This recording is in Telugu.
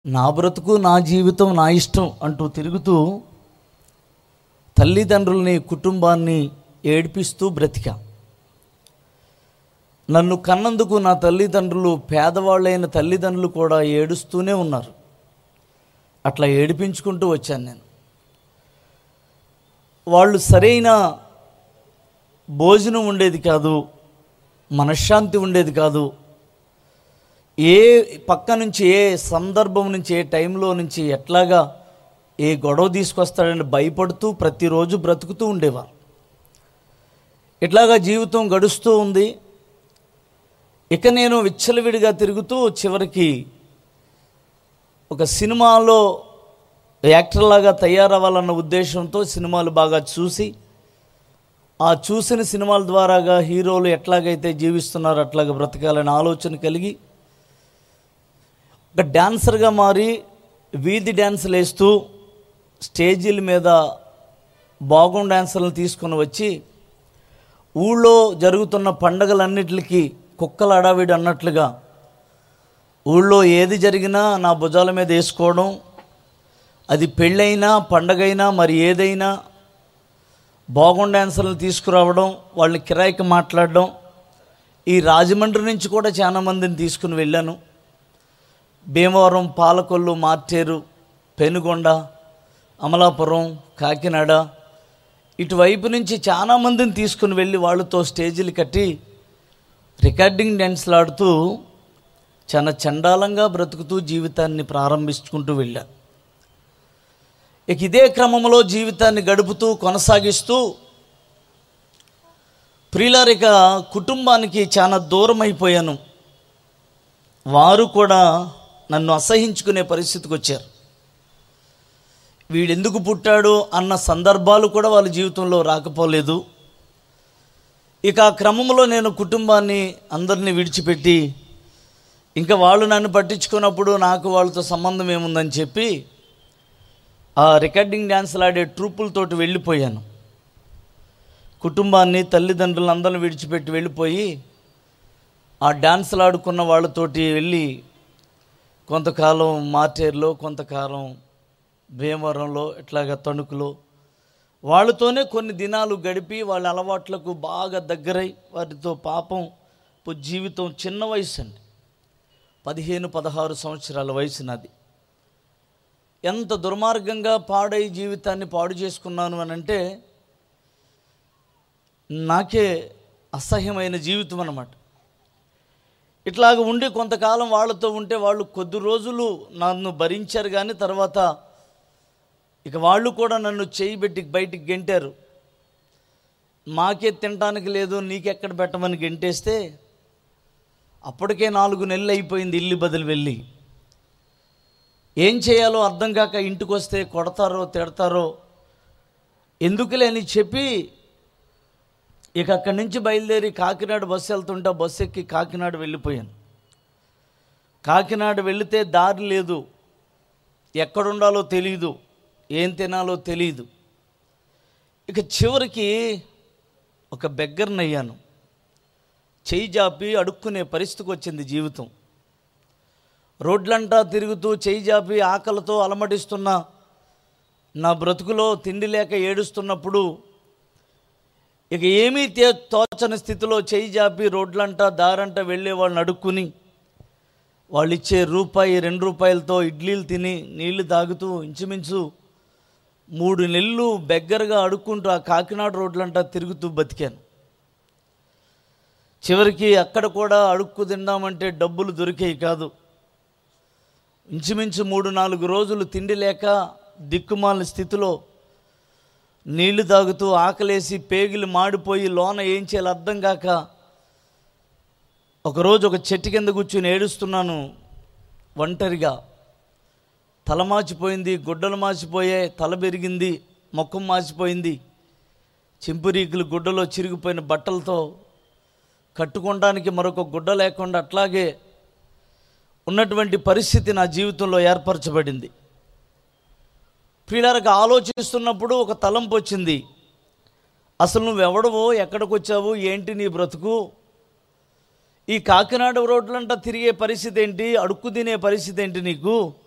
నా బ్రతుకు నా జీవితం నా ఇష్టం అంటూ తిరుగుతూ తల్లిదండ్రుల్ని కుటుంబాన్ని ఏడిపిస్తూ బ్రతికా నన్ను కన్నందుకు నా తల్లిదండ్రులు పేదవాళ్ళైన తల్లిదండ్రులు కూడా ఏడుస్తూనే ఉన్నారు అట్లా ఏడిపించుకుంటూ వచ్చాను నేను వాళ్ళు సరైన భోజనం ఉండేది కాదు మనశ్శాంతి ఉండేది కాదు ఏ పక్క నుంచి ఏ సందర్భం నుంచి ఏ టైంలో నుంచి ఎట్లాగా ఏ గొడవ తీసుకొస్తాడని భయపడుతూ ప్రతిరోజు బ్రతుకుతూ ఉండేవారు ఇట్లాగా జీవితం గడుస్తూ ఉంది ఇక నేను విచ్చలవిడిగా తిరుగుతూ చివరికి ఒక సినిమాలో యాక్టర్లాగా తయారవ్వాలన్న ఉద్దేశంతో సినిమాలు బాగా చూసి ఆ చూసిన సినిమాల ద్వారాగా హీరోలు ఎట్లాగైతే జీవిస్తున్నారో అట్లాగా బ్రతకాలనే ఆలోచన కలిగి ఒక డాన్సర్గా మారి వీధి డ్యాన్సులు వేస్తూ స్టేజీల మీద బాగుం డ్యాన్సర్లను తీసుకొని వచ్చి ఊళ్ళో జరుగుతున్న పండగలన్నిటికీ కుక్కల అడావిడి అన్నట్లుగా ఊళ్ళో ఏది జరిగినా నా భుజాల మీద వేసుకోవడం అది పెళ్ళైనా పండగైనా మరి ఏదైనా బాగుం డ్యాన్సర్లను తీసుకురావడం వాళ్ళని కిరాయికి మాట్లాడడం ఈ రాజమండ్రి నుంచి కూడా చాలా మందిని తీసుకుని వెళ్ళాను భీమవరం పాలకొల్లు మార్టేరు పెనుగొండ అమలాపురం కాకినాడ ఇటువైపు నుంచి చాలా మందిని తీసుకుని వెళ్ళి వాళ్ళతో స్టేజీలు కట్టి రికార్డింగ్ డ్యాన్స్లు ఆడుతూ చాలా చండాలంగా బ్రతుకుతూ జీవితాన్ని ప్రారంభించుకుంటూ వెళ్ళాను ఇక ఇదే క్రమంలో జీవితాన్ని గడుపుతూ కొనసాగిస్తూ ప్రియులారిక కుటుంబానికి చాలా దూరం అయిపోయాను వారు కూడా నన్ను అసహించుకునే పరిస్థితికి వచ్చారు వీడెందుకు పుట్టాడు అన్న సందర్భాలు కూడా వాళ్ళ జీవితంలో రాకపోలేదు ఇక ఆ క్రమంలో నేను కుటుంబాన్ని అందరినీ విడిచిపెట్టి ఇంకా వాళ్ళు నన్ను పట్టించుకున్నప్పుడు నాకు వాళ్ళతో సంబంధం ఏముందని చెప్పి ఆ రికార్డింగ్ డ్యాన్సులు ఆడే ట్రూపులతోటి వెళ్ళిపోయాను కుటుంబాన్ని తల్లిదండ్రులను అందరిని విడిచిపెట్టి వెళ్ళిపోయి ఆ డ్యాన్సులు ఆడుకున్న వాళ్ళతోటి వెళ్ళి కొంతకాలం మార్టేర్లో కొంతకాలం భీమవరంలో ఇట్లాగా తణుకులో వాళ్ళతోనే కొన్ని దినాలు గడిపి వాళ్ళ అలవాట్లకు బాగా దగ్గరై వారితో పాపం పు- జీవితం చిన్న వయసు అండి పదిహేను పదహారు సంవత్సరాల వయసు నాది ఎంత దుర్మార్గంగా పాడై జీవితాన్ని పాడు చేసుకున్నాను అని అంటే నాకే అసహ్యమైన జీవితం అన్నమాట ఇట్లాగ ఉండి కొంతకాలం వాళ్ళతో ఉంటే వాళ్ళు కొద్ది రోజులు నన్ను భరించారు కానీ తర్వాత ఇక వాళ్ళు కూడా నన్ను చేయి పెట్టి బయటికి గెంటారు మాకే తినటానికి లేదు నీకెక్కడ పెట్టమని గెంటేస్తే అప్పటికే నాలుగు నెలలు అయిపోయింది ఇల్లు బదులు వెళ్ళి ఏం చేయాలో అర్థం కాక ఇంటికి వస్తే కొడతారో తిడతారో ఎందుకులే అని చెప్పి ఇక అక్కడి నుంచి బయలుదేరి కాకినాడ బస్సు వెళ్తుంటే ఆ బస్సు ఎక్కి కాకినాడ వెళ్ళిపోయాను కాకినాడ వెళితే దారి లేదు ఎక్కడుండాలో తెలియదు ఏం తినాలో తెలియదు ఇక చివరికి ఒక బెగ్గరనయ్యాను చేయి జాపి అడుక్కునే పరిస్థితికి వచ్చింది జీవితం రోడ్లంటా తిరుగుతూ చేయి జాపి ఆకలితో అలమటిస్తున్న నా బ్రతుకులో తిండి లేక ఏడుస్తున్నప్పుడు ఇక ఏమీ తే తోచని స్థితిలో చేయి జాపి రోడ్లంటా దారంట వెళ్ళే వాళ్ళని అడుక్కుని వాళ్ళు ఇచ్చే రూపాయి రెండు రూపాయలతో ఇడ్లీలు తిని నీళ్లు తాగుతూ ఇంచుమించు మూడు నెలలు బెగ్గరగా అడుక్కుంటూ ఆ కాకినాడ రోడ్లంటా తిరుగుతూ బతికాను చివరికి అక్కడ కూడా అడుక్కు తిందామంటే డబ్బులు దొరికేవి కాదు ఇంచుమించు మూడు నాలుగు రోజులు తిండి లేక దిక్కుమాలిన స్థితిలో నీళ్లు తాగుతూ ఆకలేసి పేగిలు మాడిపోయి లోన ఏం చేయాలో అర్థం కాక ఒకరోజు ఒక చెట్టు కింద కూర్చుని ఏడుస్తున్నాను ఒంటరిగా తల మాచిపోయింది గుడ్డలు మాచిపోయాయి తల పెరిగింది మొక్కం మాచిపోయింది చింపురీకులు గుడ్డలో చిరిగిపోయిన బట్టలతో కట్టుకోవడానికి మరొక గుడ్డ లేకుండా అట్లాగే ఉన్నటువంటి పరిస్థితి నా జీవితంలో ఏర్పరచబడింది ప్రియులారకు ఆలోచిస్తున్నప్పుడు ఒక తలంపు వచ్చింది అసలు నువ్వెవడవో ఎక్కడికి వచ్చావు ఏంటి నీ బ్రతుకు ఈ కాకినాడ రోడ్లంట తిరిగే పరిస్థితి ఏంటి అడుక్కు తినే పరిస్థితి ఏంటి నీకు